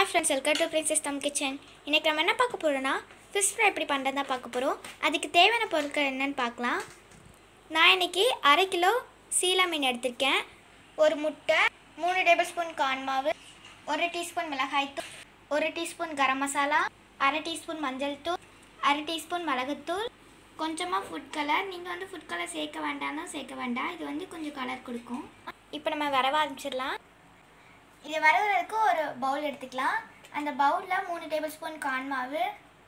friends welcome to princess தம் kitchen இன்றைக்கி நம்ம என்ன பார்க்க போகிறோன்னா ஃபிஷ் ஃப்ரை எப்படி பண்ணுறது தான் பார்க்க போகிறோம் அதுக்கு தேவையான பொருட்கள் என்னன்னு பார்க்கலாம் நான் இன்னைக்கு அரை கிலோ சீலா மீன் எடுத்திருக்கேன் ஒரு முட்டை மூணு டேபிள் ஸ்பூன் கார்ன் மாவு ஒரு டீஸ்பூன் மிளகாய்த்தூள் ஒரு டீஸ்பூன் கரம் மசாலா அரை டீஸ்பூன் மஞ்சள் தூள் அரை டீஸ்பூன் மிளகுத்தூள் கொஞ்சமாக ஃபுட் கலர் நீங்கள் வந்து ஃபுட் கலர் சேர்க்க வேண்டாம்னா சேர்க்க வேண்டாம் இது வந்து கொஞ்சம் கலர் கொடுக்கும் இப்போ நம்ம வரவ ஆரம்பிச்சிடலாம் இது வரவறதுக்கு ஒரு பவுல் எடுத்துக்கலாம் அந்த பவுலில் மூணு டேபிள் ஸ்பூன் கார்ன் மாவு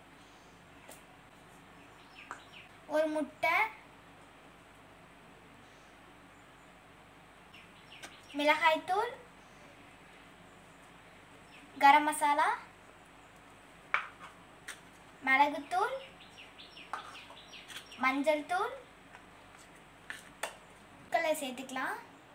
ஒரு முட்டை மிளகாய்த்தூள் கரம் மசாலா மிளகுத்தூள் மஞ்சள் தூள் கலர் சேர்த்துக்கலாம்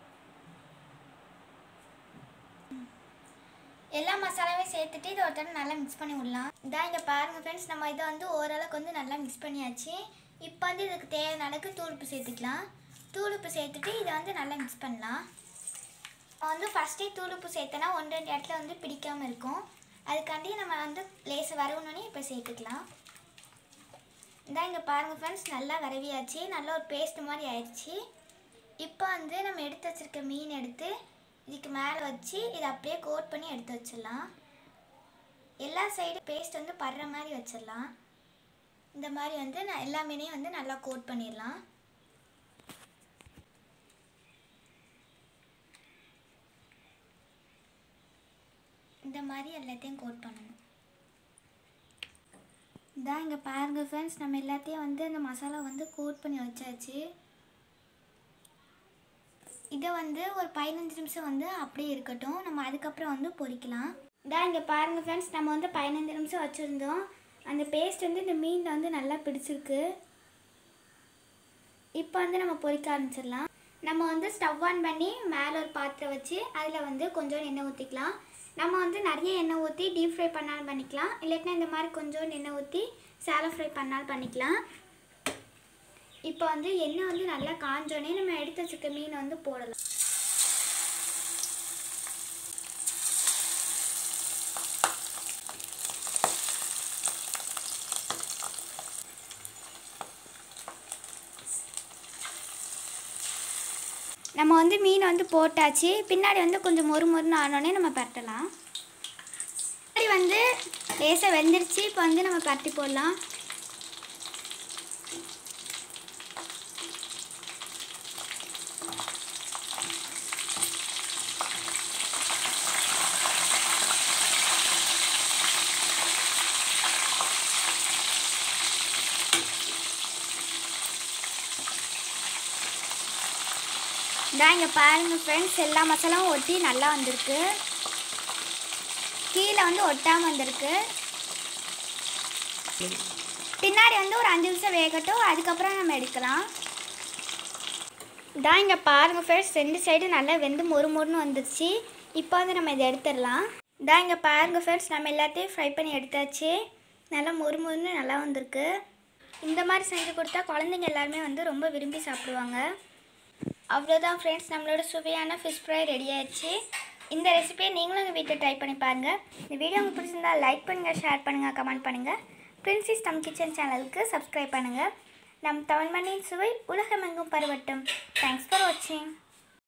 எல்லா மசாலாவையும் சேர்த்துட்டு இதை ஒரு தடவை நல்லா மிக்ஸ் பண்ணி விடலாம் இதான் இங்கே பாருங்கள் ஃப்ரெண்ட்ஸ் நம்ம இதை வந்து ஓரளவுக்கு வந்து நல்லா மிக்ஸ் பண்ணியாச்சு இப்போ வந்து இதுக்கு தேவையான அளவுக்கு தூளுப்பு சேர்த்துக்கலாம் தூளுப்பு சேர்த்துட்டு இதை வந்து நல்லா மிக்ஸ் பண்ணலாம் நம்ம வந்து ஃபஸ்ட்டே தூளுப்பு சேர்த்தனா ஒன்று ரெண்டு இடத்துல வந்து பிடிக்காமல் இருக்கும் அதுக்காண்டி நம்ம வந்து லேசை வரவுனோடனே இப்போ சேர்த்துக்கலாம் இதான் இங்கே பாருங்கள் ஃப்ரெண்ட்ஸ் நல்லா வரவியாச்சு நல்ல ஒரு பேஸ்ட் மாதிரி ஆயிடுச்சு இப்போ வந்து நம்ம எடுத்து வச்சுருக்க மீன் எடுத்து இதுக்கு மேலே வச்சு இதை அப்படியே கோட் பண்ணி எடுத்து வச்சிடலாம் எல்லா சைடும் பேஸ்ட் வந்து படுற மாதிரி வச்சிடலாம் இந்த மாதிரி வந்து நான் எல்லா மீனையும் வந்து நல்லா கோட் பண்ணிடலாம் இந்த மாதிரி எல்லாத்தையும் கோட் பண்ணணும் இதான் இங்கே பாருங்கள் ஃப்ரெண்ட்ஸ் நம்ம எல்லாத்தையும் வந்து அந்த மசாலா வந்து கோட் பண்ணி வச்சாச்சு இதை வந்து ஒரு பதினஞ்சு நிமிஷம் வந்து அப்படியே இருக்கட்டும் நம்ம அதுக்கப்புறம் வந்து பொரிக்கலாம் இதான் இங்கே பாருங்கள் ஃப்ரெண்ட்ஸ் நம்ம வந்து பதினஞ்சு நிமிஷம் வச்சுருந்தோம் அந்த பேஸ்ட் வந்து இந்த மீனில் வந்து நல்லா பிடிச்சிருக்கு இப்போ வந்து நம்ம பொரிக்க ஆரம்பிச்சிடலாம் நம்ம வந்து ஸ்டவ் ஆன் பண்ணி மேலே ஒரு பாத்திரம் வச்சு அதில் வந்து கொஞ்சம் எண்ணெய் ஊற்றிக்கலாம் நம்ம வந்து நிறைய எண்ணெய் ஊற்றி டீப் ஃப்ரை பண்ணாலும் பண்ணிக்கலாம் இல்லாட்டினா இந்த மாதிரி கொஞ்சம் எண்ணெய் ஊற்றி சேலை ஃப்ரை பண்ணாலும் பண்ணிக்கலாம் இப்போ வந்து எண்ணெய் வந்து நல்லா காஞ்சோடனே நம்ம எடுத்து வச்சுக்க மீனை வந்து போடலாம் நம்ம வந்து மீனை வந்து போட்டாச்சு பின்னாடி வந்து கொஞ்சம் மொறு மொறுன்னு ஆனோடனே நம்ம பரட்டலாம் பின்னாடி வந்து லேசாக வெந்துருச்சு இப்போ வந்து நம்ம பரட்டி போடலாம் இதான் இங்கே பாருங்கள் ஃப்ரெண்ட்ஸ் எல்லா மசாலாவும் ஒட்டி நல்லா வந்திருக்கு கீழே வந்து ஒட்டாமல் வந்திருக்கு பின்னாடி வந்து ஒரு அஞ்சு நிமிஷம் வேகட்டும் அதுக்கப்புறம் நம்ம எடுக்கலாம் இதான் இங்கே பாருங்கள் ஃப்ரெண்ட்ஸ் ரெண்டு சைடு நல்லா வெந்து மொறு மொறுன்னு வந்துருச்சு இப்போ வந்து நம்ம இதை எடுத்துடலாம் இதான் இங்கே பாருங்கள் ஃப்ரெண்ட்ஸ் நம்ம எல்லாத்தையும் ஃப்ரை பண்ணி எடுத்தாச்சு நல்லா மொறு மொறுன்னு நல்லா வந்திருக்கு இந்த மாதிரி செஞ்சு கொடுத்தா குழந்தைங்க எல்லாருமே வந்து ரொம்ப விரும்பி சாப்பிடுவாங்க அவ்வளோதான் ஃப்ரெண்ட்ஸ் நம்மளோட சுவையான ஃபிஷ் ஃப்ரை ரெடி ஆயிடுச்சு இந்த ரெசிபியை நீங்களும் உங்கள் வீட்டில் ட்ரை பண்ணி பாருங்கள் இந்த வீடியோ உங்களுக்கு பிடிச்சிருந்தா லைக் பண்ணுங்கள் ஷேர் பண்ணுங்கள் கமெண்ட் பண்ணுங்கள் பிரின்சிஸ் தம் கிச்சன் சேனலுக்கு சப்ஸ்கிரைப் பண்ணுங்கள் நம் தமிழ் மண்ணின் சுவை உலகமெங்கும் பரவட்டும் தேங்க்ஸ் ஃபார் வாட்சிங்